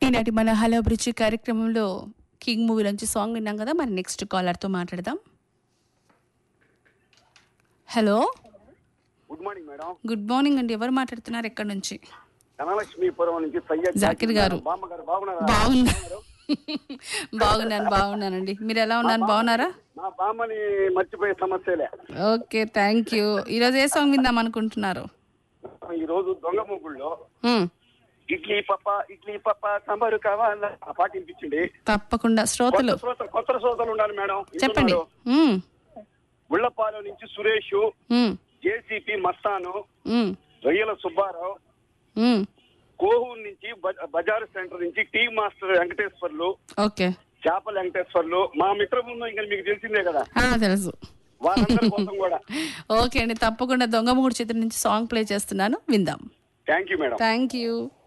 ఈనాటి మన హలో అభిరుచి కార్యక్రమంలో కింగ్ మూవీ నుంచి సాంగ్ విన్నాం కదా మరి నెక్స్ట్ కాలర్తో మాట్లాడదాం hello good morning madam good morning అండి ఎవరు మాట్లాడుతున్నారు ఎక్కడి నుంచి ధనలక్ష్మీపురం నుంచి సయ్యద్ జాకిర్ గారు. బామ్మ గారు బాగున్నారా బాగున్నా బాగున్నాను బాగున్నానండి మీరు ఎలా ఉన్నారు బాగున్నారా మా బామ్మని మర్చిపోయే సమస్యలే ఓకే థ్యాంక్ యూ ఈరోజు ఏ సాంగ్ విందాం అనుకుంటున్నారు ఈ రోజు దొంగ ముగ్గుల్లో మ్మ్. ఇడ్లీ పప్ప ఇడ్లీ పప్ప సాంబారు కావాలా ఆ పాట వినిపించండి తప్పకుండా శ్రోతలు కొత్త శ్రోత కొత్త శ్రోతలు ఉండాలి మేడం చెప్పండి వింటున్నారు? మ్మ్. గుళ్ళపాలెం నుంచి సురేష్ మ్మ్. జేసీపీ మస్తాను మ్మ్. రొయ్యల సుబ్బారావు మ్మ్. కోహూరు నుంచి బ- బజార్ సెంటర్ నుంచి టీ మాస్టర్ వెంకటేశ్వర్లు ఓకే చేపల వెంకటేశ్వర్లు మా మిత్ర బృందం ఇంకా మీకు తెలిసిందే కదా ఆ, తెలుసు వాళ్ళందరి కోసం కూడా ఓకే అండి తప్పకుండా దొంగ మూడు చిత్రం నుంచి సాంగ్ ప్లే చేస్తున్నాను విందాం thank you madam thank you